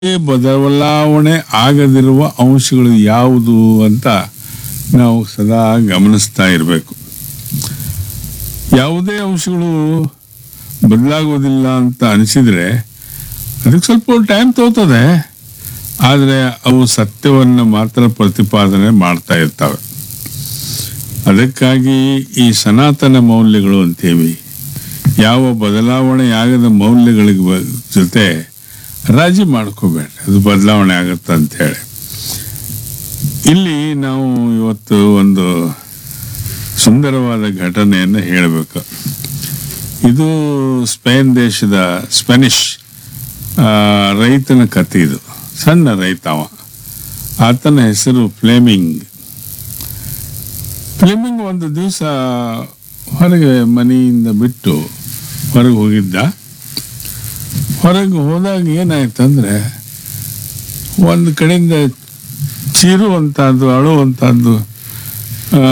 ಬದಲಾವಣೆ ಆಗದಿರುವ ಅಂಶಗಳು ಯಾವುದು ಅಂತ ನಾವು ಸದಾ ಗಮನಿಸ್ತಾ ಇರಬೇಕು ಯಾವುದೇ ಅಂಶಗಳು ಬದಲಾಗೋದಿಲ್ಲ ಅಂತ ಅನಿಸಿದ್ರೆ ಅದಕ್ಕೆ ಸ್ವಲ್ಪ ಟೈಮ್ ತಗೋತದೆ ಆದರೆ ಅವು ಸತ್ಯವನ್ನು ಮಾತ್ರ ಪ್ರತಿಪಾದನೆ ಮಾಡ್ತಾ ಇರ್ತವೆ ಅದಕ್ಕಾಗಿ ಈ ಸನಾತನ ಮೌಲ್ಯಗಳು ಅಂತೇವಿ ಯಾವ ಬದಲಾವಣೆ ಆಗದ ಮೌಲ್ಯಗಳಿಗೆ ಬ- ಜೊತೆ ರಾಜಿ ಮಾಡ್ಕೋಬೇಡ ಅದು ಬದಲಾವಣೆ ಆಗುತ್ತೆ ಅಂತ ಹೇಳಿ ಇಲ್ಲಿ ನಾವು ಇವತ್ತು ಒಂದು ಸುಂದರವಾದ ಘಟನೆಯನ್ನು ಹೇಳಬೇಕು ಇದು ಸ್ಪೇನ್ ದೇಶದ ಸ್ಪೆನಿಷ್ ಆ, ರೈತನ ಕಥೆ ಇದು ಸಣ್ಣ ರೈತ ಅವ ಆತನ ಹೆಸರು ಫ್ಲೇಮಿಂಗ್ ಫ್ಲೇಮಿಂಗ್ ಒಂದು ದಿವಸ ಹೊರಗೆ ಮನೆಯಿಂದ ಬಿಟ್ಟು ಹೊರಗೆ ಹೋಗಿದ್ದ ಹೊರಗೆ ಹೋದಾಗ ಏನಾಯ್ತಂದ್ರೆ ಒಂದು ಕಡೆಯಿಂದ ಚೀರುವಂಥದ್ದು ಅಳುವಂಥದ್ದು ಆ,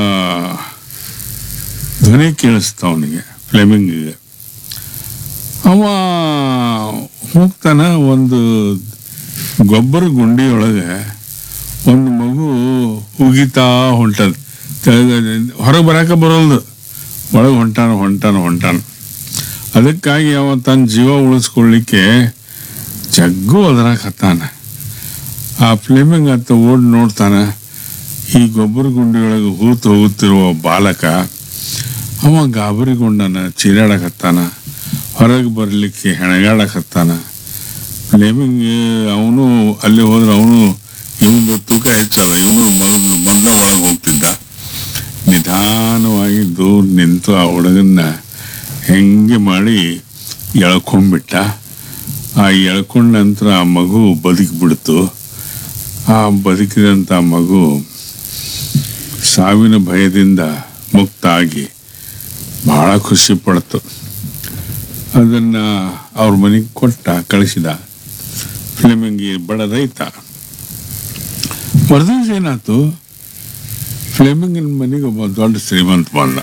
ಧ್ವನಿ ಕೇಳಿಸ್ತ ಅವನಿಗೆ ಫ್ಲೆಮಿಂಗಿಗೆ ಅವ ಹೋಗ್ತಾನ ಒಂದು ಗೊಬ್ಬರ ಗುಂಡಿಯೊಳಗೆ ಒಂದು ಮಗು ಉಗಿತಾ ಹೊಂಟದ ಹೊರಗೆ ಬರಾಕ ಬರೋಲ್ದು ಒಳಗೆ ಹೊಂಟಾನ ಹೊಂಟಾನ ಹೊಂಟಾನ ಅದಕ್ಕಾಗಿ ಅವ ತನ್ನ ಜೀವ ಉಳಿಸ್ಕೊಳ್ಳಿಕ್ಕೆ ಜಗ್ಗು ಹತ್ತಾನ ಆ ಫ್ಲೇಮಿಂಗ್ ಅಂತ ಓಡಿ ನೋಡ್ತಾನ ಈ ಗೊಬ್ಬರ ಗುಂಡಿಯೊಳಗೆ ಹೂತು ಹೋಗುತ್ತಿರುವ ಬಾಲಕ ಅವ ಗಾಬರಿಗೊಂಡನ ಚೀರಾಡಕತ್ತಾನ ಹೊರಗೆ ಬರಲಿಕ್ಕೆ ಹೆಣಗಾಡಕತ್ತಾನ ಫ್ಲೇಮಿಂಗ್ ಅವನು ಅಲ್ಲಿ ಹೋದ್ರೆ ಅವನು ಇವನು ತೂಕ ಹೆಚ್ಚದ ಇವನು ಮೊದಲು ಮೊದಲ ಒಳಗೆ ಹೋಗ್ತಿದ್ದ ನಿಧಾನವಾಗಿ ದೂರ ನಿಂತು ಆ ಹುಡುಗನ್ನ ಹೆಂಗೆ ಮಾಡಿ ಎಳ್ಕೊಂಡ್ಬಿಟ್ಟ ಆ ಎಳ್ಕೊಂಡ ನಂತರ ಆ ಮಗು ಬದುಕಿಬಿಡ್ತು ಆ ಬದುಕಿದಂಥ ಮಗು ಸಾವಿನ ಭಯದಿಂದ ಮುಕ್ತ ಆಗಿ ಬಹಳ ಖುಷಿ ಪಡ್ತು ಅದನ್ನ ಅವ್ರ ಮನೆಗೆ ಕೊಟ್ಟ ಕಳಿಸಿದ ಫ್ಲೇಮಿಂಗಿ ಬಡ ರೈತ ಮರುದಿವ್ಸ ಏನಾಯ್ತು ಫ್ಲೇಮಿಂಗಿನ ಮನೆಗೆ ಒಬ್ಬ ದೊಡ್ಡ ಶ್ರೀಮಂತ ಬಂದ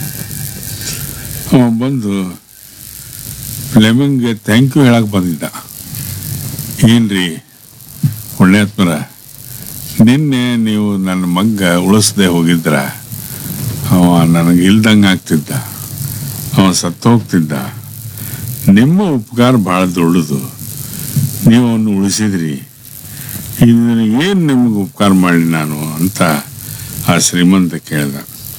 ಅವ ಬಂದು ಫ್ಲೇಮಿಂಗ್ಗೆ ಥ್ಯಾಂಕ್ ಯು ಹೇಳಕ್ ಬಂದಿದ್ದ ಏನ್ರಿ ಪುಣ್ಯಾತ್ಮರ ನಿನ್ನೆ ನೀವು ನನ್ನ ಮಗ್ಗ ಉಳಿಸ್ದೆ ಹೋಗಿದ್ರ ಅವ ನನಗೆ ಇಲ್ದಂಗೆ ಆಗ್ತಿದ್ದ ಅವ ಸತ್ತು ಹೋಗ್ತಿದ್ದ ನಿಮ್ಮ ಉಪಕಾರ ಭಾಳ ದೊಡ್ಡದು ನೀವು ಅವನು ಉಳಿಸಿದ್ರಿ ಇದನ್ನು ಏನು ನಿಮ್ಗೆ ಉಪಕಾರ ಮಾಡಿ ನಾನು ಅಂತ ಆ ಶ್ರೀಮಂತ ಕೇಳ್ದ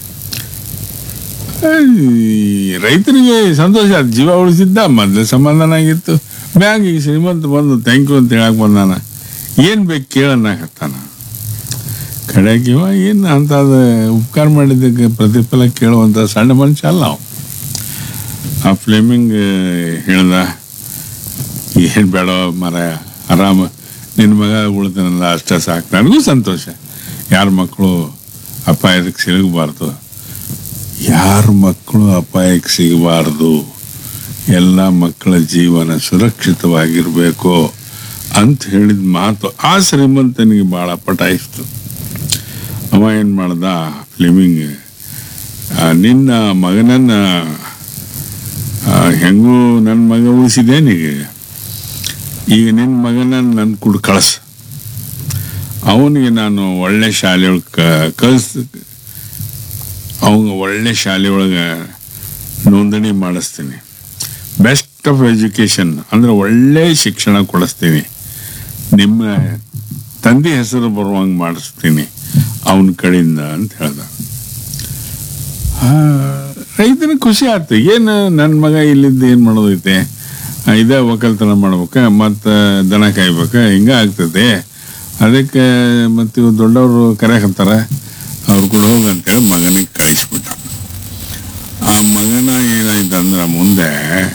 ಈ ರೈತರಿಗೆ ಸಂತೋಷ ಆಯ್ತು ಜೀವ ಉಳಿಸಿದ್ದ ಮೊದಲು ಸಮಾಧಾನ ಆಗಿತ್ತು ಬ್ಯಾಂಕ್ ಈಗ ಶ್ರೀಮಂತ ಬಂದು ಥ್ಯಾಂಕ್ ಯು ಅಂತ ಹೇಳಕ್ ಬಂದಾನ ಏನು ಬೇಕು ಕೇಳನ್ನಾಕತ್ತಾನ ಕಡೆಗೆ ಇವ ಏನು ಅಂತ ಉಪಕಾರ ಮಾಡಿದ್ದಕ್ಕೆ ಪ್ರತಿಫಲ ಕೇಳುವಂಥ ಸಣ್ಣ ಮನುಷ್ಯ ಅಲ್ಲ ಅವ ಆ ಫ್ಲೇಮಿಂಗ್ ಹೇಳ್ದ ಏನು ಬೇಡ ಮರ ಆರಾಮ ನಿನ್ನ ಮಗ ಉಳಿದನಲ್ಲ ಅಷ್ಟೇ ಸಾಕು ನನಗೂ ಸಂತೋಷ ಯಾರ ಮಕ್ಕಳು ಅಪಾಯಕ್ಕೆ ಸಿಗಬಾರ್ದು ಯಾರ ಮಕ್ಕಳು ಅಪಾಯಕ್ಕೆ ಸಿಗಬಾರ್ದು ಎಲ್ಲ ಮಕ್ಕಳ ಜೀವನ ಸುರಕ್ಷಿತವಾಗಿರಬೇಕು ಅಂತ ಹೇಳಿದ ಮಾತು ಆ ಶ್ರೀಮಂತನಿಗೆ ಭಾಳ ಪಟಾಯಿಸ್ತು ಅವ ಏನು ಮಾಡ್ದ ಫ್ಲಿಮಿಂಗ್ ನಿನ್ನ ಮಗನನ್ನ ಆ, ಹೆಂಗೂ ನನ್ನ ಮಗ ಉಳಿಸಿದೇನೀಗ ಈಗ ನಿನ್ನ ಮಗನ ನನ್ನ ಕೂಡ ಕಳಿಸ್ ಅವನಿಗೆ ನಾನು ಒಳ್ಳೆ ಶಾಲೆಯೊಳಗೆ ಕಳಿಸ್ ಅವನಿಗೆ ಒಳ್ಳೆ ಶಾಲೆಯೊಳಗೆ ನೋಂದಣಿ ಮಾಡಿಸ್ತೀನಿ ಬೆಸ್ಟ್ ಆಫ್ ಎಜುಕೇಷನ್ ಅಂದರೆ ಒಳ್ಳೆ ಶಿಕ್ಷಣ ಕೊಡಿಸ್ತೀನಿ ನಿಮ್ಮ ತಂದೆ ಹೆಸರು ಬರುವಂಗೆ ಮಾಡಿಸ್ತೀನಿ ಅವನ ಕಡೆಯಿಂದ ಅಂತ ಹೇಳ್ದ ಆ, ರೈತನಿಗೆ ಖುಷಿ ಆಯ್ತು ಏನು ನನ್ನ ಮಗ ಇಲ್ಲಿದ್ದು ಏನು ಮಾಡೋದೈತೆ ಆ, ಇದೇ ಒಕ್ಕಲ್ತನ ಮಾಡ್ಬೇಕ ಮತ್ತು ದನ ಕಾಯ್ಬೇಕ ಹಿಂಗೆ ಆಗ್ತದೆ ಅದಕ್ಕೆ ಮತ್ತು ಇವ್ ದೊಡ್ಡವರು ಕರೆಯಕತ್ತಾರ ಅವ್ರು ಕೂಡ ಹೋಗಿ ಅಂತೇಳಿ ಮಗನಿಗೆ ಕಳಿಸ್ಬಿಟ್ಟ ಆ ಮಗನ ಏನಾಯ್ತು ಅಂದ್ರೆ ಮುಂದೆ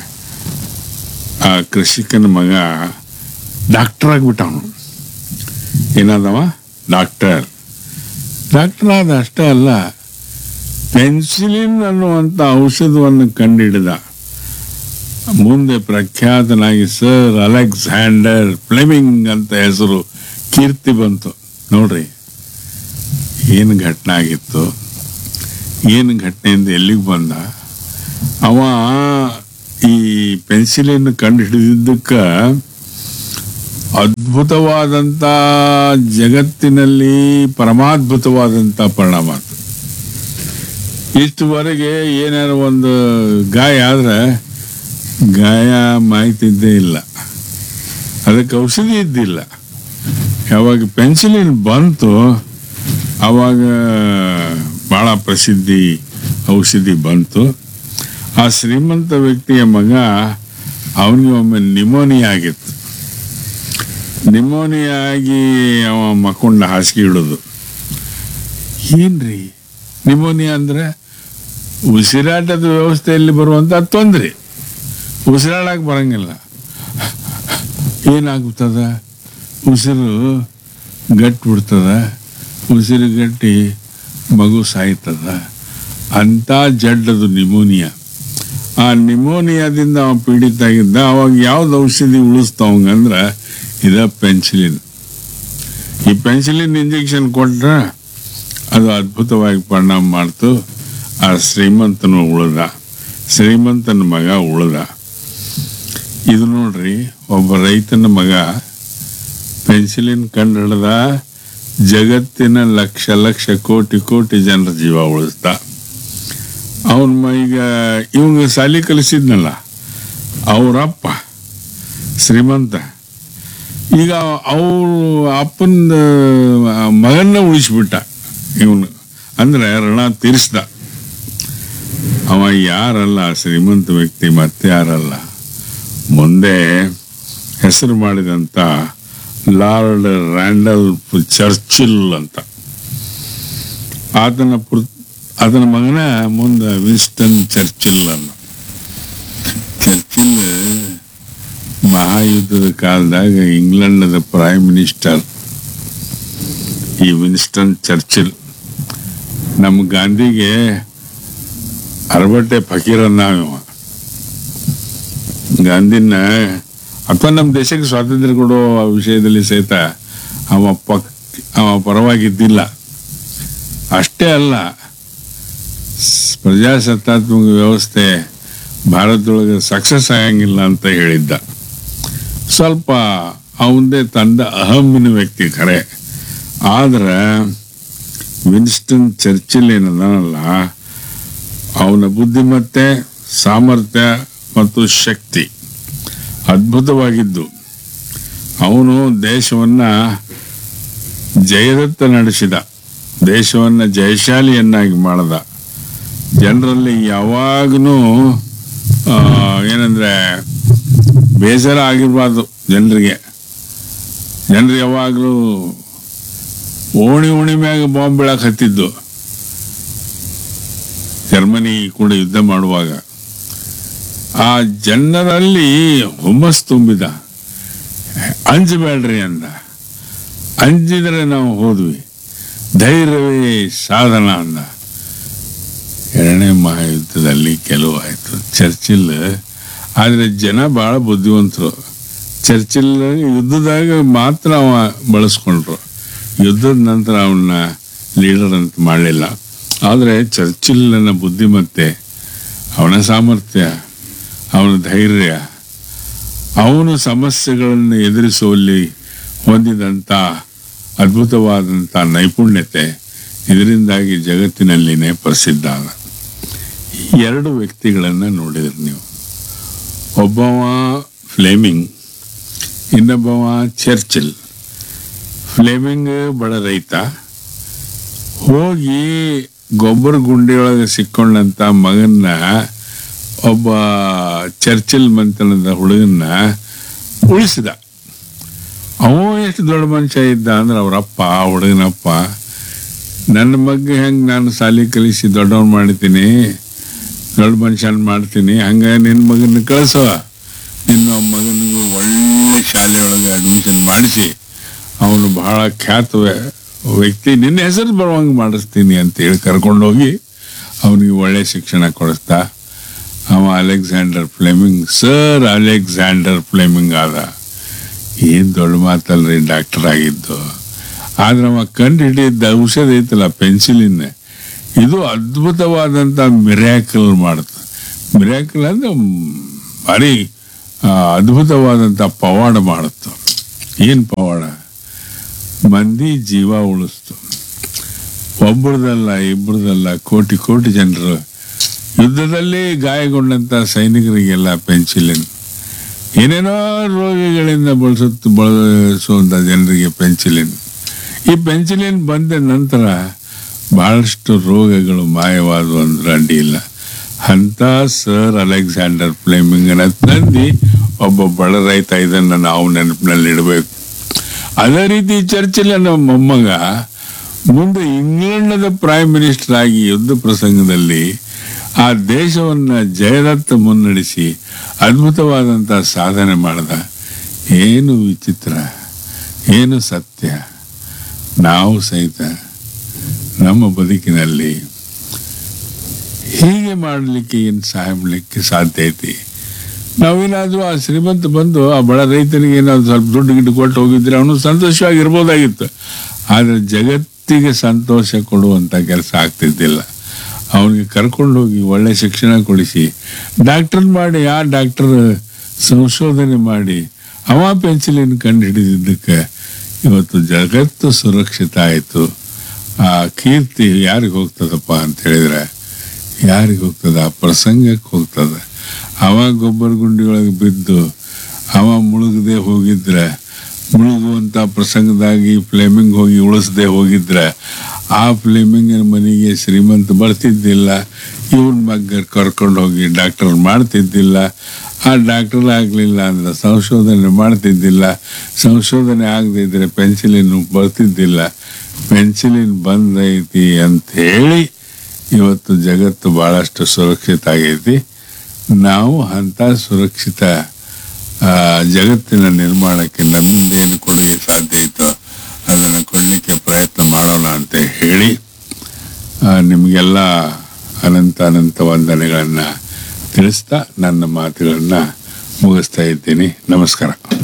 ಆ ಕೃಷಿಕನ ಮಗ ಡಾಕ್ಟರ್ ಆಗಿಬಿಟ್ಟ ಅವನು ಏನಾದವ ಡಾಕ್ಟರ್ ಡಾಕ್ಟರ್ ಆದ ಅಷ್ಟೇ ಅಲ್ಲ ಪೆನ್ಸಿಲಿನ್ ಅನ್ನುವಂಥ ಔಷಧವನ್ನು ಕಂಡುಹಿಡಿದ ಮುಂದೆ ಪ್ರಖ್ಯಾತನಾಗಿ ಸರ್ ಅಲೆಕ್ಸಾಂಡರ್ ಫ್ಲೆಮಿಂಗ್ ಅಂತ ಹೆಸರು ಕೀರ್ತಿ ಬಂತು ನೋಡ್ರಿ ಏನು ಘಟನೆ ಆಗಿತ್ತು ಏನು ಘಟನೆಯಿಂದ ಎಲ್ಲಿಗೆ ಬಂದ ಅವ ಈ ಪೆನ್ಸಿಲಿನ್ ಕಂಡು ಹಿಡಿದಿದ್ದಕ್ಕೆ ಅದ್ಭುತವಾದಂಥ ಜಗತ್ತಿನಲ್ಲಿ ಪರಮಾದ್ಭುತವಾದಂಥ ಪರಿಣಾಮ ಅದು ಇಷ್ಟುವರೆಗೆ ಏನಾರು ಒಂದು ಗಾಯ ಆದ್ರೆ ಗಾಯ ಮಾಯ್ತಿದ್ದೇ ಇಲ್ಲ ಅದಕ್ಕೆ ಔಷಧಿ ಇದ್ದಿಲ್ಲ ಯಾವಾಗ ಪೆನ್ಸಿಲಿನ್ ಬಂತು ಆವಾಗ ಭಾಳ ಪ್ರಸಿದ್ಧಿ ಔಷಧಿ ಬಂತು ಆ ಶ್ರೀಮಂತ ವ್ಯಕ್ತಿಯ ಮಗ ಅವನಿಗೆ ಒಮ್ಮೆ ನಿಮೋನಿಯಾ ಆಗಿತ್ತು ನಿಮೋನಿಯಾ ಆಗಿ ಅವ ಮಕ್ಕೊಂಡ ಹಾಸಿಗೆ ಇಡೋದು ಏನ್ರಿ ನಿಮೋನಿಯಾ ಅಂದ್ರೆ ಉಸಿರಾಟದ ವ್ಯವಸ್ಥೆಯಲ್ಲಿ ಬರುವಂತ ತೊಂದರೆ ಉಸಿರಾಡಕ್ಕೆ ಬರಂಗಿಲ್ಲ ಏನಾಗ್ತದ ಉಸಿರು ಗಟ್ಟಿ ಬಿಡ್ತದ ಉಸಿರು ಗಟ್ಟಿ ಮಗು ಸಾಯ್ತದ ಅಂಥ ಜಡ್ಡದು ನಿಮೋನಿಯಾ ಆ ನಿಮೋನಿಯಾದಿಂದ ಅವ ಪೀಡಿತ ಆಗಿದ್ದ ಅವಾಗ ಯಾವ್ದು ಔಷಧಿ ಉಳಿಸ್ತಾವಂಗಂದ್ರೆ ಇದ ಪೆನ್ಸಿಲಿನ್ ಈ ಪೆನ್ಸಿಲಿನ್ ಇಂಜೆಕ್ಷನ್ ಕೊಟ್ರೆ ಅದು ಅದ್ಭುತವಾಗಿ ಪರಿಣಾಮ ಮಾಡ್ತು ಆ ಶ್ರೀಮಂತನು ಉಳಿದ ಶ್ರೀಮಂತನ ಮಗ ಉಳಿದ ಇದು ನೋಡ್ರಿ ಒಬ್ಬ ರೈತನ ಮಗ ಪೆನ್ಸಿಲಿನ್ ಕಂಡು ಹಿಡ್ದ ಜಗತ್ತಿನ ಲಕ್ಷ ಲಕ್ಷ ಕೋಟಿ ಕೋಟಿ ಜನರ ಜೀವ ಉಳಿಸ್ದ ಅವನ ಈಗ ಇವಂಗ ಸಾಲಿ ಕಲಿಸಿದ್ನಲ್ಲ ಅವರಪ್ಪ ಶ್ರೀಮಂತ ಈಗ ಅವರು ಅಪ್ಪನ ಮಗನ್ನ ಉಳಿಸ್ಬಿಟ್ಟ ಇವನು ಅಂದ್ರೆ ಋಣ ತೀರಿಸ್ದ ಅವ ಯಾರಲ್ಲ ಶ್ರೀಮಂತ ವ್ಯಕ್ತಿ ಮತ್ತೆ ಯಾರಲ್ಲ ಮುಂದೆ ಹೆಸರು ಮಾಡಿದಂಥ ಲಾರ್ಡ್ ರ್ಯಾಂಡಲ್ ಚರ್ಚಿಲ್ ಅಂತ ಆತನ ಪುರ್ ಆತನ ಮಗನ ಮುಂದೆ ವಿನ್ಸ್ಟನ್ ಚರ್ಚಿಲ್ ಅನ್ನ ಚರ್ಚಿಲ್ ಮಹಾಯುದ್ಧದ ಕಾಲದಾಗ ಇಂಗ್ಲೆಂಡದ ಪ್ರೈಮ್ ಮಿನಿಸ್ಟರ್ ಈ ವಿನ್ಸ್ಟನ್ ಚರ್ಚಿಲ್ ನಮ್ಮ ಗಾಂಧಿಗೆ ಅರಬಟ್ಟೆ ಫಕೀರನ್ನ ಇವ ಗಾಂಧಿನ ಅಥವಾ ನಮ್ಮ ದೇಶಕ್ಕೆ ಸ್ವಾತಂತ್ರ್ಯ ಕೊಡೋ ವಿಷಯದಲ್ಲಿ ಸಹಿತ ಅವ ಪಕ್ ಅವ ಪರವಾಗಿದ್ದಿಲ್ಲ ಅಷ್ಟೇ ಅಲ್ಲ ಸ್- ಪ್ರಜಾಸತ್ತಾತ್ಮಕ ವ್ಯವಸ್ಥೆ ಭಾರತದೊಳಗೆ ಸಕ್ಸಸ್ ಆಗಂಗಿಲ್ಲ ಅಂತ ಹೇಳಿದ್ದ ಸ್ವಲ್ಪ ಅವಂದೇ ತಂದ ಅಹಮ್ಮಿನ ವ್ಯಕ್ತಿ ಖರೆ ಆದ್ರೆ ವಿನ್ಸ್ಟನ್ ಚರ್ಚಿಲ್ ಏನದಲ್ಲ ಅವನ ಬುದ್ಧಿಮತ್ತೆ ಸಾಮರ್ಥ್ಯ ಮತ್ತು ಶಕ್ತಿ ಅದ್ಭುತವಾಗಿದ್ದು ಅವನು ದೇಶವನ್ನ ಜಯದತ್ತ ನಡೆಸಿದ ದೇಶವನ್ನ ಜಯಶಾಲಿಯನ್ನಾಗಿ ಮಾಡದ ಜನರಲ್ಲಿ ಯಾವಾಗಲೂ ಏನಂದ್ರೆ ಬೇಸರ ಆಗಿರ್ಬಾರ್ದು ಜನರಿಗೆ ಜನರು ಯಾವಾಗಲೂ ಓಣಿ ಓಣಿ ಮ್ಯಾಗ ಬಾಂಬ್ ಬೀಳಕ್ ಹತ್ತಿದ್ದು ಜರ್ಮನಿ ಕೂಡ ಯುದ್ಧ ಮಾಡುವಾಗ ಆ ಜನರಲ್ಲಿ ಹುಮ್ಮಸ್ ತುಂಬಿದ ಅಂಜಬೇಡ್ರಿ ಅಂದ ಅಂಜಿದ್ರೆ ನಾವು ಹೋದ್ವಿ ಧೈರ್ಯವೇ ಸಾಧನ ಅಂದ ಎರಡನೇ ಮಹಾಯುದ್ಧದಲ್ಲಿ ಕೆಲವು ಆಯ್ತು ಚರ್ಚಿಲ್ ಆದರೆ ಜನ ಬಹಳ ಬುದ್ಧಿವಂತರು ಚರ್ಚಿಲ್ ಯುದ್ಧದಾಗ ಮಾತ್ರ ಅವ ಬಳಸ್ಕೊಂಡ್ರು ಯುದ್ಧದ ನಂತರ ಅವನ್ನ ಲೀಡರ್ ಅಂತ ಮಾಡಲಿಲ್ಲ ಆದರೆ ಚರ್ಚಿಲ್ನ ಬುದ್ಧಿಮತ್ತೆ ಅವನ ಸಾಮರ್ಥ್ಯ ಅವನ ಧೈರ್ಯ ಅವನು ಸಮಸ್ಯೆಗಳನ್ನು ಎದುರಿಸುವಲ್ಲಿ ಹೊಂದಿದಂಥ ಅದ್ಭುತವಾದಂಥ ನೈಪುಣ್ಯತೆ ಇದರಿಂದಾಗಿ ಜಗತ್ತಿನಲ್ಲಿನೇ ಪ್ರಸಿದ್ಧ ಆದ ಈ ಎರಡು ವ್ಯಕ್ತಿಗಳನ್ನು ನೋಡಿದ್ರಿ ನೀವು ಒಬ್ಬವ ಫ್ಲೇಮಿಂಗ್ ಇನ್ನೊಬ್ಬವ ಚರ್ಚಿಲ್ ಫ್ಲೇಮಿಂಗ್ ಬಡ ರೈತ ಹೋಗಿ ಗೊಬ್ಬರ ಗುಂಡಿಯೊಳಗೆ ಸಿಕ್ಕೊಂಡಂತ ಮಗನ್ನ ಒಬ್ಬ ಚರ್ಚಿಲ್ ಮಂತನದ ಹುಡುಗನ್ನ ಉಳಿಸಿದ ಅವ ಎಷ್ಟು ದೊಡ್ಡ ಮನುಷ್ಯ ಇದ್ದ ಅಂದ್ರೆ ಅವರಪ್ಪ ಆ ಹುಡುಗನಪ್ಪ ನನ್ನ ಬಗ್ಗೆ ಹೆಂಗೆ ನಾನು ಸಾಲಿ ಕಲಿಸಿ ದೊಡ್ಡವನ್ ಮಾಡ್ತೀನಿ ದೊಡ್ಡ ಮನುಷ್ಯನ್ ಮಾಡ್ತೀನಿ ಹಂಗ ನಿನ್ನ ಮಗನ ಕಳಿಸೋ ನಿನ್ನ ಮಗನಿಗೂ ಒಳ್ಳೆ ಶಾಲೆಯೊಳಗೆ ಅಡ್ಮಿಷನ್ ಮಾಡಿಸಿ ಅವನು ಬಹಳ ಖ್ಯಾತ ವ್ಯ- ವ್ಯಕ್ತಿ ನಿನ್ನ ಹೆಸರು ಬರುವಂಗೆ ಮಾಡಿಸ್ತೀನಿ ಅಂತ ಹೇಳಿ ಕರ್ಕೊಂಡೋಗಿ ಅವನಿಗೆ ಒಳ್ಳೆ ಶಿಕ್ಷಣ ಕೊಡಿಸ್ತಾ ಅವ Alexander Fleming sir Alexander Fleming ಆದ ಏನ್ ದೊಡ್ಡ ಮಾತಲ್ರಿ ಡಾಕ್ಟರ್ ಆಗಿದ್ದು ಆದ್ರೆ ಅವ ಕಂಡು ಹಿಡಿದ ಔಷಧ ಐತಲ್ಲ ಪೆನ್ಸಿಲಿನ್ ಇದು ಅದ್ಭುತವಾದಂತ ಮಿರಾಕಲ್ ಮಾಡುತ್ತೆ ಮಿರಾಕಲ್ ಅಂದ್ರೆ ಮ್, ಭಾರಿ ಆ, ಅದ್ಭುತವಾದಂತ ಪವಾಡ ಮಾಡುತ್ತೆ ಏನು ಪವಾಡ ಮಂದಿ ಜೀವ ಉಳಿಸ್ತು ಒಬ್ಬರದಲ್ಲ ಇಬ್ಬರದಲ್ಲ ಕೋಟಿ ಕೋಟಿ ಜನರು ಯುದ್ಧದಲ್ಲಿ ಗಾಯಗೊಂಡಂತ ಸೈನಿಕರಿಗೆಲ್ಲ ಪೆನ್ಸಿಲಿನ್ ಏನೇನೋ ರೋಗಿಗಳಿಂದ ಬಳಸುತ್ತ ಬಳಸುವಂಥ ಜನರಿಗೆ ಪೆನ್ಸಿಲಿನ್ ಈ ಪೆನ್ಸಿಲಿನ್ ಬಂದ ನಂತರ ಬಹಳಷ್ಟು ರೋಗಗಳು ಮಾಯವಾದವು ಅಂದ್ರೆ ಅಡ್ಡಿ ಇಲ್ಲ ಅಂತ ಸರ್ ಅಲೆಕ್ಸಾಂಡರ್ ಫ್ಲೇಮಿಂಗನ ತಂದು ಒಬ್ಬ ಬಡ ರೈತ ಇದನ್ನು ನಾವು ನೆನಪಿನಲ್ಲಿ ಇಡಬೇಕು ಅದೇ ರೀತಿ ಚರ್ಚಿಲ್ ನಮ್ಮ ಮೊಮ್ಮಗ ಮುಂದೆ ಇಂಗ್ಲೆಂಡದ ಪ್ರೈಮ್ ಮಿನಿಸ್ಟರ್ ಆಗಿ ಯುದ್ಧ ಪ್ರಸಂಗದಲ್ಲಿ ಆ ದೇಶವನ್ನ ಜಯದತ್ತ ಮುನ್ನಡೆಸಿ ಅದ್ಭುತವಾದಂಥ ಸಾಧನೆ ಮಾಡಿದ ಏನು ವಿಚಿತ್ರ ಏನು ಸತ್ಯ ನಾವು ಸಹಿತ ನಮ್ಮ ಬದುಕಿನಲ್ಲಿ ಹೀಗೆ ಮಾಡಲಿಕ್ಕೆ ಏನು ಸಹಾಯ ಮಾಡಲಿಕ್ಕೆ ಸಾಧ್ಯ ಐತಿ ನಾವೇನಾದ್ರೂ ಆ ಶ್ರೀಮಂತ ಬಂದು ಆ ಬಡ ರೈತನಿಗೆ ಏನಾದ್ರು ಸ್ವಲ್ಪ ದುಡ್ಡು ಗಿಡ್ಡು ಕೊಟ್ಟು ಹೋಗಿದ್ರೆ ಅವನು ಸಂತೋಷವಾಗಿರ್ಬೋದಾಗಿತ್ತು ಆದರೆ ಜಗತ್ತಿಗೆ ಸಂತೋಷ ಕೊಡುವಂಥ ಕೆಲಸ ಆಗ್ತಿದ್ದಿಲ್ಲ ಅವನಿಗೆ ಕರ್ಕೊಂಡು ಹೋಗಿ ಒಳ್ಳೆ ಶಿಕ್ಷಣ ಕೊಡಿಸಿ ಡಾಕ್ಟರ್ ಮಾಡಿ ಆ ಡಾಕ್ಟರ್ ಸಂಶೋಧನೆ ಮಾಡಿ ಅವ ಪೆನ್ಸಿಲಿನ್ ಕಂಡು ಹಿಡಿದಿದ್ದಕ್ಕೆ ಇವತ್ತು ಜಗತ್ತು ಸುರಕ್ಷಿತ ಆಯಿತು ಆ ಕೀರ್ತಿ ಯಾರಿಗೆ ಹೋಗ್ತದಪ್ಪ ಅಂತ ಹೇಳಿದ್ರೆ ಯಾರಿಗೆ ಹೋಗ್ತದ ಆ ಪ್ರಸಂಗಕ್ಕೆ ಹೋಗ್ತದ ಅವ ಗೊಬ್ಬರ ಗುಂಡಿ ಒಳಗೆ ಬಿದ್ದು ಅವ ಮುಳುಗದೆ ಹೋಗಿದ್ರೆ ಮುಳುಗುವಂಥ ಪ್ರಸಂಗದಾಗಿ ಫ್ಲೇಮಿಂಗ್ ಹೋಗಿ ಉಳಿಸದೆ ಹೋಗಿದ್ರೆ ಆ ಫ್ಲೇಮಿಂಗಿನ ಮನೆಗೆ ಶ್ರೀಮಂತ ಬರ್ತಿದ್ದಿಲ್ಲ ಇವನ್ ಮಗ್ಗ ಕರ್ಕೊಂಡು ಹೋಗಿ ಡಾಕ್ಟರ್ ಮಾಡ್ತಿದ್ದಿಲ್ಲ ಆ ಡಾಕ್ಟರ್ ಆಗಲಿಲ್ಲ ಅಂದ್ರೆ ಸಂಶೋಧನೆ ಮಾಡ್ತಿದ್ದಿಲ್ಲ ಸಂಶೋಧನೆ ಆಗದಿದ್ರೆ ಪೆನ್ಸಿಲಿನ್ ಬರ್ತಿದ್ದಿಲ್ಲ ಪೆನ್ಸಿಲಿನ್ ಬಂದೈತಿ ಅಂತ ಹೇಳಿ ಇವತ್ತು ಜಗತ್ತು ಬಹಳಷ್ಟು ಸುರಕ್ಷಿತ ಆಗೈತಿ ನಾವು ಅಂಥ ಸುರಕ್ಷಿತ ಆ, ಜಗತ್ತಿನ ನಿರ್ಮಾಣಕ್ಕೆ ನಮ್ಮಿಂದೇನು ಕೊಡುಗೆ ಸಾಧ್ಯ ಇತ್ತೋ ಅದನ್ನು ಕೊಡಲಿಕ್ಕೆ ಪ್ರಯತ್ನ ಮಾಡೋಣ ಅಂತ ಹೇಳಿ ಆ, ನಿಮಗೆಲ್ಲ ಅನಂತ ಅನಂತ ವಂದನೆಗಳನ್ನು ತಿಳಿಸ್ತಾ ನನ್ನ ಮಾತುಗಳನ್ನು ಮುಗಿಸ್ತಾ ಇದ್ದೀನಿ ನಮಸ್ಕಾರ